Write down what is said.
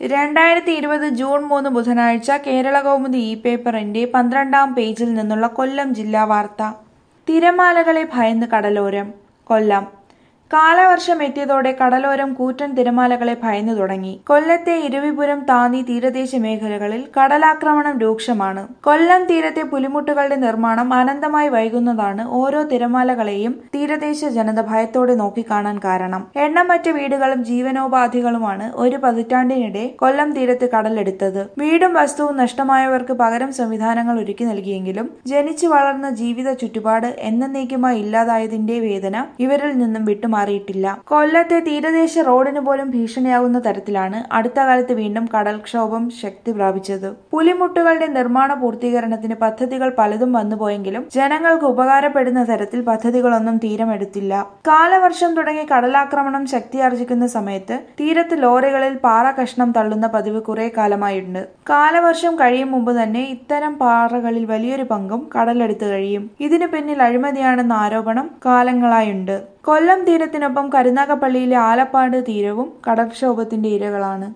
രണ്ടായിരത്തി ഇരുപത് ജൂൺ മൂന്ന് ബുധനാഴ്ച കേരളകൗമുദി ഇ പേപ്പറിന്റെ പന്ത്രണ്ടാം പേജിൽ നിന്നുള്ള കൊല്ലം ജില്ലാ വാർത്ത തിരമാലകളെ ഭയന്ന് കടലോരം കൊല്ലം കാലവർഷം എത്തിയതോടെ കടലോരം കൂറ്റൻ തിരമാലകളെ ഭയന്നു തുടങ്ങി കൊല്ലത്തെ ഇരവിപുരം താന്നി തീരദേശ മേഖലകളിൽ കടലാക്രമണം രൂക്ഷമാണ് കൊല്ലം തീരത്തെ പുലിമുട്ടുകളുടെ നിർമ്മാണം അനന്തമായി വൈകുന്നതാണ് ഓരോ തിരമാലകളെയും തീരദേശ ജനത ഭയത്തോടെ നോക്കിക്കാണാൻ കാരണം എണ്ണമറ്റ വീടുകളും ജീവനോപാധികളുമാണ് ഒരു പതിറ്റാണ്ടിനിടെ കൊല്ലം തീരത്ത് കടലെടുത്തത് വീടും വസ്തുവും നഷ്ടമായവർക്ക് പകരം സംവിധാനങ്ങൾ ഒരുക്കി നൽകിയെങ്കിലും ജനിച്ചു വളർന്ന ജീവിത ചുറ്റുപാട് എന്നേക്കുമായി ഇല്ലാതായതിന്റെ വേദന ഇവരിൽ നിന്നും വിട്ടുമാറിയിട്ടില്ല കൊല്ലത്തെ തീരദേശ റോഡിന് പോലും ഭീഷണിയാകുന്ന തരത്തിലാണ് അടുത്ത കാലത്ത് വീണ്ടും കടൽക്ഷോഭം ശക്തി പ്രാപിച്ചത് പുലിമുട്ടുകളുടെ നിർമ്മാണ പൂർത്തീകരണത്തിന് പദ്ധതികൾ പലതും വന്നുപോയെങ്കിലും ജനങ്ങൾക്ക് ഉപകാരപ്പെടുന്ന തരത്തിൽ പദ്ധതികളൊന്നും തീരമെടുത്തില്ല കാലവർഷം തുടങ്ങി കടലാക്രമണം ശക്തിയാർജിക്കുന്ന സമയത്ത് തീരത്ത് ലോറികളിൽ പാറ കഷ്ണം തള്ളുന്ന പതിവ് കുറെ കാലമായിട്ടുണ്ട് കാലവർഷം കഴിയും മുമ്പ് തന്നെ ഇത്തരം പാറകളിൽ വലിയൊരു പങ്കും കടലെടുത്തു കഴിയും ഇതിനു പിന്നിൽ അഴിമതിയാണെന്ന ആരോപണം കാലങ്ങളായുണ്ട് കൊല്ലം തീരത്തിനൊപ്പം കരുനാഗപ്പള്ളിയിലെ ആലപ്പാട് തീരവും കടൽക്ഷോഭത്തിന്റെ ഇരകളാണ്